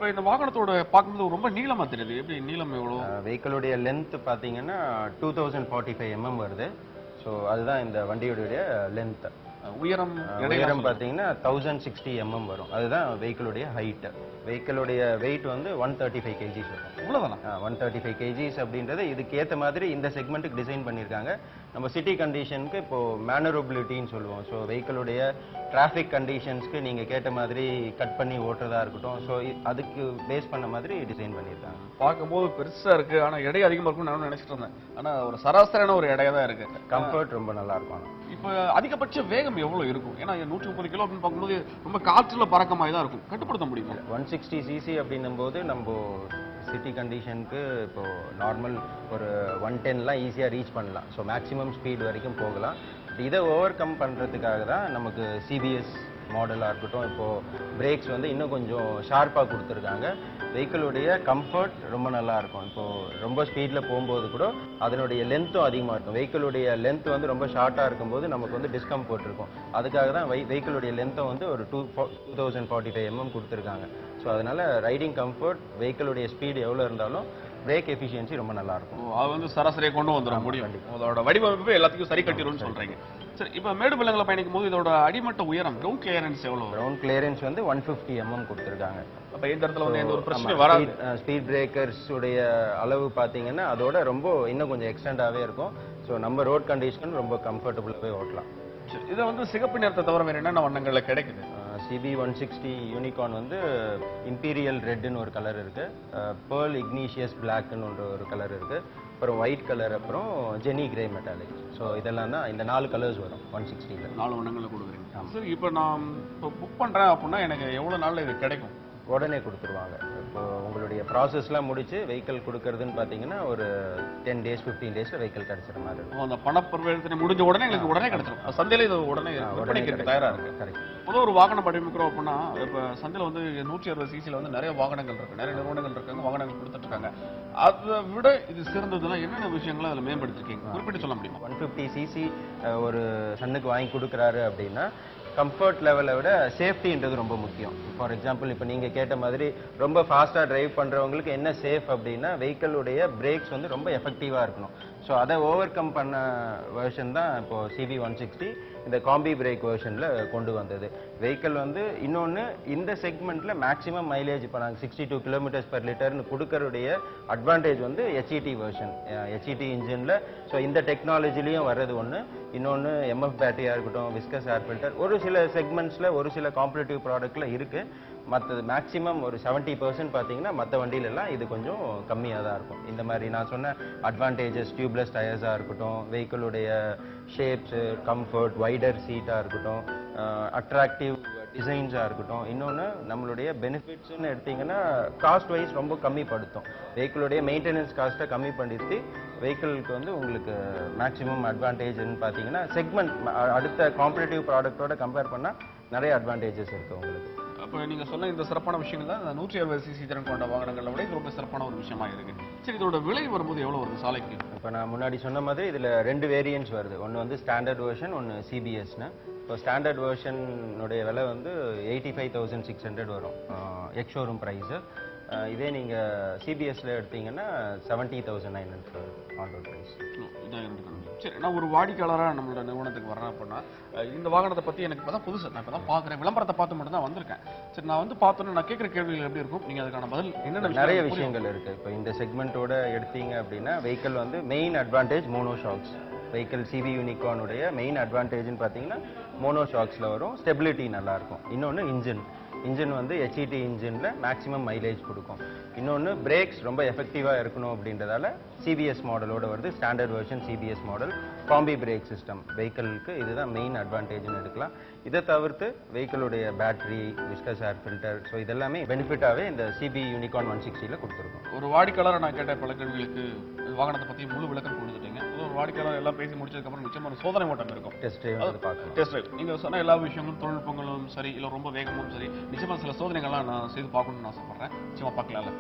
இப்ப இந்த வாகனத்தோட பார்க்கும்போது ரொம்ப நீளமா தெரியுது எப்படி நீளம் எவ்வளவு வெஹிக்கிளுடைய லென்த் பார்த்தீங்கன்னா two thousand forty five MM வருது ஸோ அதுதான் இந்த வண்டியுடைய லென்த் உயரம் உயரம் பார்த்தீங்கன்னா தௌசண்ட் சிக்ஸ்டி எம்எம் வரும் அதுதான் வெஹிக்கிளுடைய ஹைட் வெஹிக்கிளுடைய வெயிட் வந்து ஒன் தேர்ட்டி ஃபைவ் கேஜிஸ் வரும் இவ்வளவுதானா ஒன் தேர்ட்டி ஃபைவ் கேஜிஸ் அப்படின்றது இதுக்கு ஏற்ற மாதிரி இந்த செக்மெண்ட்டுக்கு டிசைன் பண்ணியிருக்காங்க நம்ம சிட்டி கண்டிஷனுக்கு இப்போ மேனரபிலிட்டின்னு சொல்லுவோம் ஸோ வெஹிக்கிளுடைய டிராஃபிக் கண்டிஷன்ஸ்க்கு நீங்கள் கேட்ட மாதிரி கட் பண்ணி ஓட்டுறதா இருக்கட்டும் ஸோ அதுக்கு பேஸ் பண்ண மாதிரி டிசைன் பண்ணியிருக்காங்க பார்க்கும்போது பெருசா இருக்கு ஆனா எடை அதிகமா இருக்கும்னு நானும் நினைச்சிட்டு இருந்தேன் ஆனா ஒரு சராசரியான ஒரு எடையா தான் இருக்கு கம்ஃபர்ட் ரொம்ப நல்லா இருக்கும் ஆனா. இப்ப அதிகபட்ச வேகம் எவ்வளவு இருக்கும் ஏன்னா நூற்றி முப்பது கிலோ அப்படின்னு பார்க்கும்போது ரொம்ப காற்றுல பறக்க மாதிரி தான் இருக்கும் கட்டுப்படுத்த முடியுமா ஒன் சிக்ஸ்டி சிசி அப்படின்னும் போது நம்ம சிட்டி கண்டிஷனுக்கு இப்போ நார்மல் ஒரு ஒன் டென்லாம் ஈஸியாக ரீச் பண்ணலாம் ஸோ மேக்ஸிமம் ஸ்பீட் வரைக்கும் போகலாம் இதை ஓவர் கம் பண்ணுறதுக்காக தான் நமக்கு சிபிஎஸ் மாடலாக இருக்கட்டும் இப்போது பிரேக்ஸ் வந்து இன்னும் கொஞ்சம் ஷார்ப்பாக கொடுத்துருக்காங்க வெஹிக்கிளுடைய கம்ஃபர்ட் ரொம்ப நல்லா இருக்கும் இப்போது ரொம்ப ஸ்பீடில் போகும்போது கூட அதனுடைய லென்த்தும் அதிகமாக இருக்கும் வெஹிக்கிளுடைய லென்த் வந்து ரொம்ப ஷார்ட்டாக இருக்கும்போது நமக்கு வந்து டிஸ்கம்ஃபர்ட் இருக்கும் அதுக்காக தான் வெஹிக்கிளுடைய லென்த்தை வந்து ஒரு two two thousand forty five MM கொடுத்துருக்காங்க ஸோ அதனால ரைடிங் கம்ஃபர்ட் வெஹிக்கிளுடைய ஸ்பீடு எவ்வளோ இருந்தாலும் பிரேக் எஃபிஷியன்சி ரொம்ப நல்லா இருக்கும் ஓ, அது வந்து சராசரியை கொண்டு வந்துட முடியும் அதோட வடிவமைப்பு எல்லாத்துக்கும் சரி கட்டிடும்னு சொல்றீங்க சரி இப்ப மேடு பள்ளங்களை பயணிக்கும் போது இதோட அடிமட்ட உயரம் கிரவுண்ட் கிளியரன்ஸ் எவ்வளவு வரும் கிரவுண்ட் கிளியரன்ஸ் வந்து ஒன் ஃபிஃப்டி எம்எம் கொடுத்துருக்காங்க அப்ப இந்த இடத்துல வந்து எந்த ஒரு பிரச்சனையும் வராது ஸ்பீட் பிரேக்கர்ஸ் உடைய அளவு பார்த்தீங்கன்னா அதோட ரொம்ப இன்னும் கொஞ்சம் எக்ஸ்டெண்டாகவே இருக்கும் ஸோ நம்ம ரோட் கண்டிஷன் ரொம்ப கம்ஃபர்டபுளாகவே ஓட்டலாம் சரி, இது வந்து சிகப்பு நிறத்தை தவிர வேற என்னென்ன வண்ணங்கள்ல கிடைக்குது சிபி ஒன் சிக்ஸ்டி யூனிகார்ன் வந்து இம்பீரியல் ரெட்னு ஒரு கலர் இருக்கு பேர்ல் இக்னீஷியஸ் பிளாக்னு ஒரு ஒரு கலர் இருக்கு அப்புறம் ஒயிட் கலர் அப்புறம் ஜெனி கிரே மெட்டாலிக் ஸோ இதெல்லாம் தான் இந்த நாலு கலர்ஸ் வரும் ஒன் சிக்ஸ்டியில் நாலு வண்ணங்கள்ல கொடுக்குறீங்க சரி இப்ப நான் இப்போ புக் பண்றேன் அப்படின்னா எனக்கு எவ்வளவு நாள்ல இது கிடைக்கும் உடனே கொடுத்துருவாங்க இப்போ உங்களுடைய ப்ராசஸ்லாம் முடிச்சு வெஹிக்கிள் கொடுக்கறதுன்னு பார்த்தீங்கன்னா ஒரு டென் டேஸ் ஃபிஃப்டீன் டேஸில் வெஹிக்கிள் கிடச்சிற மாதிரி இருக்கும் அப்போ அந்த பணப்பரிவர்த்தனை முடிஞ்ச உடனே எங்களுக்கு உடனே கிடைச்சிடும் அது சந்தையில இது உடனே விற்பனைக்கு தயாரா இருக்கு கரெக்ட் பொதுவாக ஒரு வாகனம் வடிவமைக்கிறோம் அப்படின்னா இப்போ சந்தையில் வந்து நூற்றி அறுபது சிசியில் வந்து நிறைய வாகனங்கள் இருக்கு நிறைய நிறுவனங்கள் இருக்காங்க வாகனங்கள் கொடுத்துட்டு இருக்காங்க அதை விட இது சிறந்ததுன்னா என்னென்ன விஷயங்களை அதில் மேம்படுத்திருக்கீங்க குறிப்பிட்டு சொல்ல முடியுமா ஒன் ஃபிஃப்டி சிசி ஒரு சன்னுக்கு வாங்கி கொடுக்குறாரு அப்படின்னா கம்ஃபர்ட் லெவலை விட சேஃப்டின்றது ரொம்ப முக்கியம் ஃபார் எக்ஸாம்பிள் இப்போ நீங்கள் கேட்ட மாதிரி ரொம்ப ஃபாஸ்ட்டாக டிரைவ் பண்ணுறவங்களுக்கு என்ன சேஃப் அப்படின்னா வெஹிக்கிளுடைய பிரேக்ஸ் வந்து ரொம்ப எஃபெக்டிவாக இருக்கணும் ஸோ அதை ஓவர் கம் பண்ண வெர்ஷன் தான் இப்போ சிபி ஒன் சிக்ஸ்டி இந்த காம்பி பிரேக் வெர்ஷனில் கொண்டு வந்தது வெஹிக்கிள் வந்து இன்னொன்று இந்த செக்மெண்ட்டில் மேக்ஸிமம் மைலேஜ் இப்போ நாங்கள் சிக்ஸ்டி டூ கிலோமீட்டர்ஸ் பர் லிட்டர்னு கொடுக்கறதுடைய அட்வான்டேஜ் வந்து ஹெச்இடி வெர்ஷன் ஹெச்இடி இன்ஜினில் ஸோ இந்த டெக்னாலஜிலையும் வர்றது ஒன்று இன்னொன்று எம்எஃப் பேட்டரியாக இருக்கட்டும் விஸ்கஸ் ஏர் ஃபில்டர் ஒரு சில செக்மெண்ட்ஸில் ஒரு சில காம்படிட்டிவ் ப்ராடக்ட்டில் இருக்குது மற்றது மேக்ஸிமம் ஒரு செவன்ட்டி பர்சன்ட் பார்த்தீங்கன்னா மற்ற வண்டியிலலாம் இது கொஞ்சம் கம்மியாக தான் இருக்கும் இந்த மாதிரி நான் சொன்ன அட்வான்டேஜஸ் டியூப்லெஸ் டயர்ஸாக இருக்கட்டும் வெஹிக்கிளுடைய ஷேப்ஸு கம்ஃபர்ட் வைடர் சீட்டாக இருக்கட்டும் அட்ராக்டிவ் டிசைன்ஸாக இருக்கட்டும் இன்னொன்று நம்மளுடைய பெனிஃபிட்ஸ்னு எடுத்தீங்கன்னா காஸ்ட் வைஸ் ரொம்ப கம்மிப்படுத்தும் வெஹிக்கிளுடைய மெயின்டெனன்ஸ் காஸ்ட்டை கம்மி பண்ணிட்டு வெஹிக்கிளுக்கு வந்து உங்களுக்கு மேக்ஸிமம் அட்வான்டேஜ்னு பார்த்தீங்கன்னா செக்மெண்ட் அடுத்த காம்படிட்டிவ் ப்ராடக்ட்டோட கம்பேர் பண்ணால் நிறைய அட்வான்டேஜஸ் இருக்குது உங்களுக்கு அப்போ நீங்க சொன்ன இந்த சிறப்பான விஷயங்கள் தான் இந்த நூற்றி அறுபது சிசி திறன் கொண்ட வாகனங்களை விட இது ரொம்ப சிறப்பான ஒரு விஷயமா இருக்கு சரி இதோட விலை வரும்போது எவ்வளவு வருது சாலைக்கு இப்போ நான் முன்னாடி சொன்ன மாதிரி இதில் ரெண்டு வேரியன்ட்ஸ் வருது ஒன்று வந்து ஸ்டாண்டர்ட் வெர்ஷன் ஒன்று சிபிஎஸ்னு இப்போ ஸ்டாண்டர்ட் வெர்ஷனுடைய விலை வந்து eighty five thousand six hundred வரும் எக்ஸ் ஷோரூம் ப்ரைஸு இதே நீங்கள் சிபிஎஸ்ல எடுத்தீங்கன்னா செவன்ட்டி தௌசண்ட் நைன் ஹண்ட்ரட் வரும் ஆன் ரோட் ப்ரைஸ் இதான் இருக்கணும் சரி நான் ஒரு வாடிக்கையாளரா நம்மளோட நிறுவனத்துக்கு வரேன் அப்படின்னா அஹ், இந்த வாகனத்தை பத்தி எனக்கு இப்பதான் புதுசு நான் இப்பதான் பாக்குறேன் விளம்பரத்தை பார்த்து மட்டும் தான் வந்திருக்கேன் சரி நான் வந்து பார்த்தோன்னே நான் கேட்குற கேள்விகள் எப்படி இருக்கும் நீங்க அதுக்கான பதில் என்னென்ன விஷயம் நிறைய எனக்கு புரியும்? விஷயங்கள் இருக்கு இப்போ இந்த செக்மெண்ட்டோட எடுத்தீங்க அப்படின்னா வெஹிக்கிள் வந்து main advantage mono shocks vehicle CV யூனிகானுடைய மெயின் அட்வான்டேஜ்னு பார்த்தீங்கன்னா மோனோ ஷாக்ஸில் வரும் ஸ்டெபிலிட்டி நல்லா இருக்கும் இன்னொன்று இன்ஜின் இன்ஜின் வந்து ஹெச்இடி இன்ஜினில் மேக்ஸிமம் மைலேஜ் கொடுக்கும் இன்னொன்று பிரேக்ஸ் ரொம்ப எஃபெக்டிவாக இருக்கணும் அப்படின்றதால சிபிஎஸ் மாடலோட வருது standard version CBS model combi brake system வெஹிக்கிளுக்கு இதுதான் மெயின் அட்வான்டேஜ்னு எடுக்கலாம் இதை தவிர்த்து வெஹிக்கிளுடைய battery viscous air filter so இதெல்லாமே பெனிஃபிட்டாகவே இந்த சிபி யூனிகான் ஒன் சிக்ஸ்டியில் கொடுத்துருக்கோம் ஒரு வாடிக்கையாளரை நான் கேட்ட பல கேள்விகளுக்கு இந்த வாகனத்தை பத்தி முழு விளக்கம் கொடுத்துட்டீங்க ஒரு வாடிக்கையாளர் எல்லாம் பேசி முடிச்சதுக்கு அப்புறம் நிச்சயமா ஒரு சோதனை ஓட்டம் இருக்கும் டெஸ்ட் ட்ரைவ் வந்து பார்க்கலாம் டெஸ்ட் ட்ரைவ் நீங்க சொன்ன எல்லா விஷயங்களும் தொழில்நுட்பங்களும் சரி இல்ல ரொம்ப வேகமும் சரி நிச்சயமா சில சோதனைகள்லாம் நான் செய்து பார்க்கணும்னு ஆசைப்படுறேன் நிச்சயமா பார்க்கலாம்ல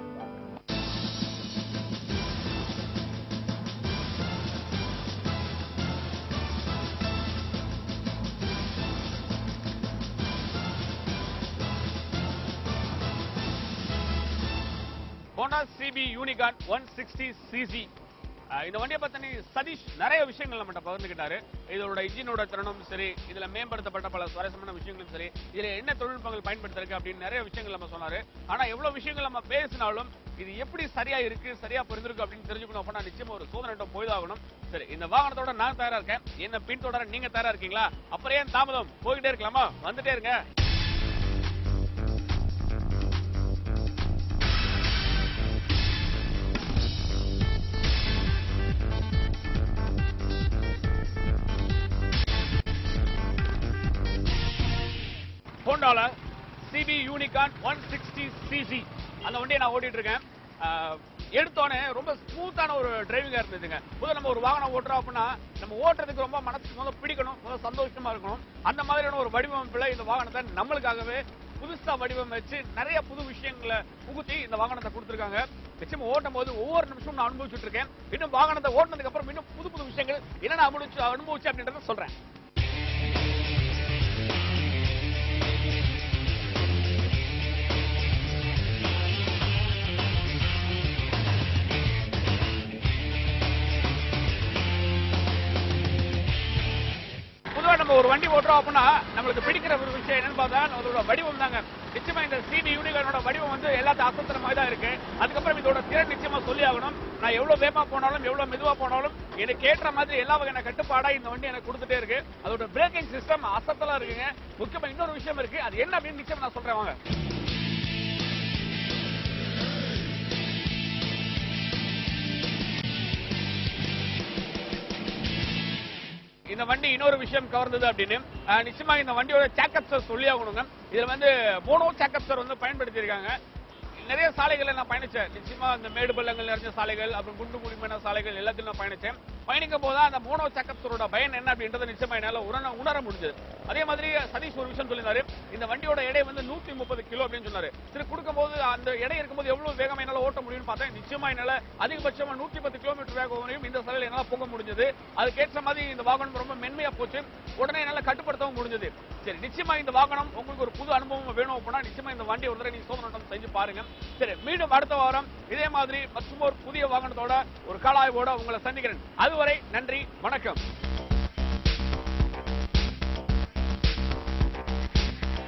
Honda CB Unicorn one sixty CC இந்த வண்டியை பத்தி சதீஷ் நிறைய விஷயங்கள் நம்மகிட்ட பகிர்ந்துக்கிட்டாரு இதோட இன்ஜினோட திறனும் சரி இதுல மேம்படுத்தப்பட்ட பல சுவாரஸ்யமான விஷயங்களும் சரி இதுல என்ன தொழில்நுட்பங்கள் பயன்படுத்திருக்கு அப்படின்னு நிறைய விஷயங்கள் நம்ம சொன்னாரு ஆனா எவ்வளவு விஷயங்கள் நம்ம பேசினாலும் இது எப்படி சரியா இருக்கு சரியா புரிஞ்சிருக்கு அப்படின்னு தெரிஞ்சுக்கணும் அப்படின்னா நிச்சயமா ஒரு சோதனை போய் தான் ஆகணும் சரி இந்த வாகனத்தோட நான் தயாரா இருக்கேன் என்ன பின்தொடர நீங்க தயாரா இருக்கீங்களா அப்புறம் ஏன் தாமதம் போய்கிட்டே இருக்கலாமா வந்துட்டே இருங்க ஹோண்டால CB Unicorn one sixty CC அந்த வண்டியை நான் ஓட்டிட்டு இருக்கேன் ஆஹ், எடுத்தோடனே ரொம்ப ஸ்மூத்தான ஒரு டிரைவிங்கா இருந்ததுங்க முதல்ல நம்ம ஒரு வாகனம் ஓட்டுறோம் அப்படின்னா நம்ம ஓட்டுறதுக்கு ரொம்ப மனசுக்கு முதல்ல பிடிக்கணும் முதல்ல சந்தோஷமா இருக்கணும் அந்த மாதிரியான ஒரு வடிவமைப்புல இந்த வாகனத்தை நம்மளுக்காகவே புதுசா வடிவமைச்சு நிறைய புது விஷயங்களை புகுத்தி இந்த வாகனத்தை கொடுத்துருக்காங்க நிச்சயமா ஓட்டும் போது ஒவ்வொரு நிமிஷமும் நான் அனுபவிச்சுட்டு இருக்கேன் இன்னும் வாகனத்தை ஓட்டினதுக்கு அப்புறம் இன்னும் புது புது விஷயங்கள் என்னென்ன அனுபவிச்சு அனுபவிச்சு அப்படின்றத சொல்றேன் பொதுவா நம்ம ஒரு வண்டி ஓட்டுறோம் அப்படின்னா நம்மளுக்கு பிடிக்கிற ஒரு விஷயம் என்னன்னு பார்த்தா அதோட வடிவம் தாங்க நிச்சயமா இந்த சிபி யூனிகானோட வடிவம் வந்து எல்லாத்தையும் அசத்துற மாதிரி தான் இருக்கு அதுக்கப்புறம் இதோட திறன் நிச்சயமா சொல்லி ஆகணும் நான் எவ்வளவு வேகமா போனாலும் எவ்வளவு மெதுவா போனாலும் எனக்கு ஏற்ற மாதிரி எல்லா வகையான கட்டுப்பாடா இந்த வண்டி எனக்கு கொடுத்துட்டே இருக்கு அதோட பிரேக்கிங் சிஸ்டம் அசத்தலா இருக்குங்க முக்கியமா இன்னொரு விஷயம் இருக்கு அது என்ன அப்படின்னு நிச்சயமா நான் சொல்றேன் வாங்க இந்த வண்டி இன்னொரு விஷயம் கவர்ந்தது அப்படின்னு அஹ், நிச்சயமா இந்த வண்டியோட சேக்கப்சர் சொல்லி ஆகணுங்க இதுல வந்து மோனோ சேக்கப்சர் வந்து பயன்படுத்தி இருக்காங்க நிறைய சாலைகளை நான் பயணிச்சேன் நிச்சயமா இந்த மேடு பள்ளங்கள் நிறைஞ்ச சாலைகள் அப்புறம் குண்டு குடிமையான சாலைகள் எல்லாத்தையும் நான் பயணிச்சேன் பயணிக்கும் போது அந்த மோனோ சேக்கப்சரோட பயன் என்ன அப்படின்றத நிச்சயமா என்னால உணர உணர முடிஞ்சது அதே மாதிரி சதீஷ் ஒரு விஷயம் சொல்லியிருந்தாரு இந்த வண்டியோட எடை வந்து நூத்தி முப்பது கிலோ அப்படின்னு சொன்னாரு சரி கொடுக்கும்போது அந்த எடை இருக்கும்போது எவ்வளவு வேகம் என்னால ஓட்ட முடியும்னு பார்த்தேன் நிச்சயமா என்னால அதிகபட்சமா நூத்தி பத்து கிலோமீட்டர் வேகம் வரையும் இந்த சாலையில என்னால போக முடிஞ்சது அதுக்கேற்ற மாதிரி இந்த வாகனம் ரொம்ப மென்மையா போச்சு உடனே என்னால கட்டுப்படுத்தவும் முடிஞ்சது சரி நிச்சயமா இந்த வாகனம் உங்களுக்கு ஒரு புது அனுபவம் வேணும் அப்படின்னா நிச்சயமா இந்த வண்டி ஒரு தடவை நீங்க சோதனை செஞ்சு பாருங்க சரி மீண்டும் அடுத்த வாரம் இதே மாதிரி மற்றும் ஒரு புதிய வாகனத்தோட ஒரு காலாய்வோட உங்களை சந்திக்கிறேன் அதுவரை நன்றி வணக்கம்